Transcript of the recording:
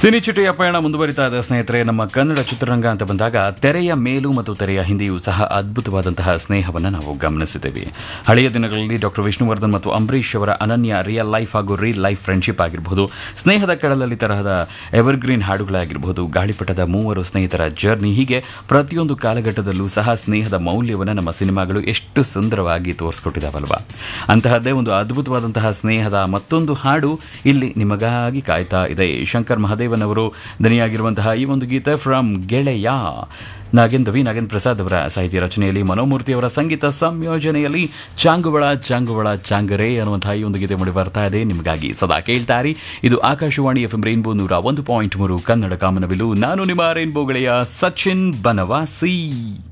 ಸಿನಿಚಿಟಿಯ ಪಯಣ ಮುಂದುವರಿತಾ ಇದೆ ಸ್ನೇಹಿತರೆ ನಮ್ಮ ಕನ್ನಡ ಚಿತ್ರರಂಗ ಅಂತ ಬಂದಾಗ ತೆರೆಯ ಮೇಲೂ ಮತ್ತು ತೆರೆಯ ಹಿಂದೆಯೂ ಸಹ ಅದ್ಭುತವಾದಂತಹ ಸ್ನೇಹವನ್ನು ನಾವು ಗಮನಿಸಿದ್ದೇವೆ ಹಳೆಯ ದಿನಗಳಲ್ಲಿ ಡಾಕ್ಟರ್ ವಿಷ್ಣುವರ್ಧನ್ ಮತ್ತು ಅಂಬರೀಷ್ ಅವರ ಅನನ್ಯ ರಿಯಲ್ ಲೈಫ್ ಹಾಗೂ ರೀಲ್ ಲೈಫ್ ಫ್ರೆಂಡ್ಶಿಪ್ ಆಗಿರಬಹುದು ಸ್ನೇಹದ ಕಡಲಲ್ಲಿ ತರಹದ ಎವರ್ಗ್ರೀನ್ ಹಾಡುಗಳಾಗಿರಬಹುದು ಗಾಳಿಪಟದ ಮೂವರು ಸ್ನೇಹಿತರ ಜರ್ನಿ ಹೀಗೆ ಪ್ರತಿಯೊಂದು ಕಾಲಘಟ್ಟದಲ್ಲೂ ಸಹ ಸ್ನೇಹದ ಮೌಲ್ಯವನ್ನು ನಮ್ಮ ಸಿನಿಮಾಗಳು ಎಷ್ಟು ಸುಂದರವಾಗಿ ತೋರಿಸ್ಕೊಟ್ಟಿದ್ದಾವಲ್ವಾ ಅಂತಹದ್ದೇ ಒಂದು ಅದ್ಭುತವಾದಂತಹ ಸ್ನೇಹದ ಮತ್ತೊಂದು ಹಾಡು ಇಲ್ಲಿ ನಿಮಗಾಗಿ ಕಾಯ್ತಾ ಇದೆ ಶಂಕರ್ ಮಹದೇವನ್ ಅವರು ದನಿಯಾಗಿರುವಂತಹ ಈ ಒಂದು ಗೀತೆ ಫ್ರಮ್ ಗೆಳೆಯ ನಾಗೇಂದ್ರ ವಿ ನಾಗೇಂದ್ರ ಪ್ರಸಾದ್ ಅವರ ಸಾಹಿತ್ಯ ರಚನೆಯಲ್ಲಿ ಮನೋಮೂರ್ತಿ ಅವರ ಸಂಗೀತ ಸಂಯೋಜನೆಯಲ್ಲಿ ಚಾಂಗುವಳ ಚಾಂಗುವಳ ಚಾಂಗರೆ ಅನ್ನುವಂತಹ ಈ ಒಂದು ಗೀತೆ ಮೂಡಿ ಬರ್ತಾ ಇದೆ ನಿಮಗಾಗಿ ಸದಾ ಕೇಳ್ತಾರಿ ಇದು ಆಕಾಶವಾಣಿ ಎಫ್ ಎಂ ರೈನ್ಬೋ ನೂರ ಒಂದು ಪಾಯಿಂಟ್ ಮೂರು ಕನ್ನಡ ಕಾಮನವಿಲು ನಾನು ನಿಮ್ಮ ರೈನ್ಬೋ ಗೆಳೆಯ ಸಚಿನ್ ಬನವಾಸಿ